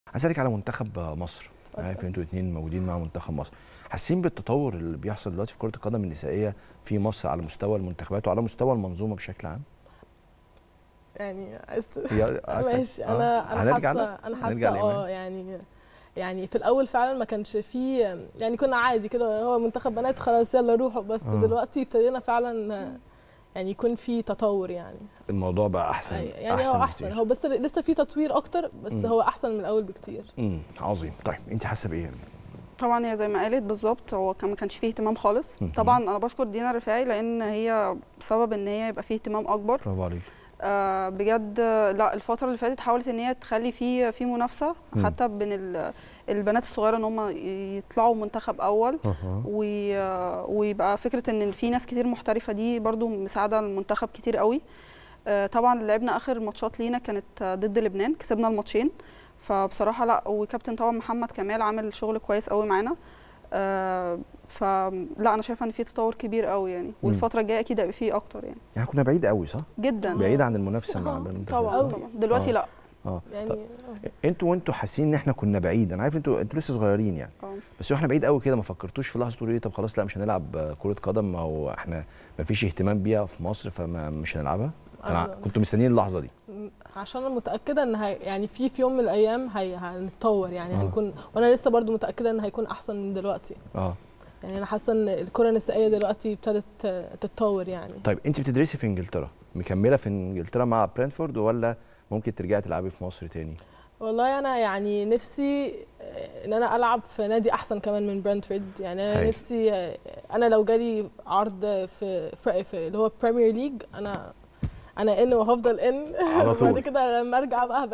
هسألك على منتخب مصر اتفضل. عارف انتوا اتنين موجودين مع منتخب مصر حاسين بالتطور اللي بيحصل دلوقتي في كرة القدم النسائية في مصر على مستوى المنتخبات وعلى مستوى المنظومة بشكل عام يعني عايز ت- هي أسأل. ماشي آه. انا انا هنرجع حاسه لها؟ انا هنرجع حاسه لإيمان. اه يعني يعني في الاول فعلا ما كانش فيه يعني كنا عادي كده هو منتخب بنات خلاص يلا روحوا بس آه. دلوقتي ابتدينا فعلا يعني يكون في تطور يعني الموضوع بقى أحسن أي- يعني هو احسن بكتير. هو بس لسه في تطوير اكتر بس مم. هو احسن من الاول بكتير امم عظيم طيب انت حاسة بإيه؟ طبعا هي زي ما قالت بالظبط هو كان ما كانش فيه اهتمام خالص مهم. طبعا انا بشكر دينا الرفاعي لان هي سبب ان هي يبقى فيه اهتمام اكبر برافو عليك آه بجد آه، لا الفتره اللي فاتت حاولت ان هي تخلي فيه في منافسه مم. حتى بين ال- البنات الصغيره ان هم يطلعوا منتخب اول أها. وي- آه، ويبقى فكره ان في ناس كتير محترفه دي برضو مساعده المنتخب كتير قوي آه، طبعا لعبنا اخر ماتشات لينا كانت آه، ضد لبنان كسبنا الماتشين فبصراحه لا وكابتن طبعا محمد كمال عامل شغل كويس قوي معانا آه، فلا انا شايفه ان في تطور كبير قوي يعني والفتره الجايه اكيد هيبقى فيه اكتر يعني يعني كنا بعيد قوي صح؟ جدا بعيد عن المنافسة مع آه، المنتخب طبعا أوي. طبعا دلوقتي آه. لا اه يعني طب انتوا وانتوا حاسين ان احنا كنا بعيد انا عارف انتوا انتوا لسه صغيرين يعني اه بس احنا بعيد قوي كده ما فكرتوش في لحظه تقولوا ايه طب خلاص لا مش هنلعب آه، كره قدم ما هو احنا ما فيش اهتمام بيها في مصر فما مش هنلعبها كان ع- أنا- كنتوا مستنيين اللحظه دي عشان انا متاكده ان هي يعني في في يوم من الايام هي هنتطور يعني آه. هنكون وانا لسه برضو متاكده ان هيكون احسن من دلوقتي اه يعني انا حاسه ان الكره النسائيه دلوقتي ابتدت تتطور يعني طيب انت بتدرسي في انجلترا مكمله في انجلترا مع برينفورد ولا ممكن ترجعي تلعبي في مصر تاني والله انا يعني نفسي آه، ان انا العب في نادي احسن كمان من برنتفورد يعني انا هايل. نفسي آه، انا لو جالي عرض في في, في اللي هو بريمير ليج انا انا ان وهفضل ان على طول. بعد كده لما ارجع بقى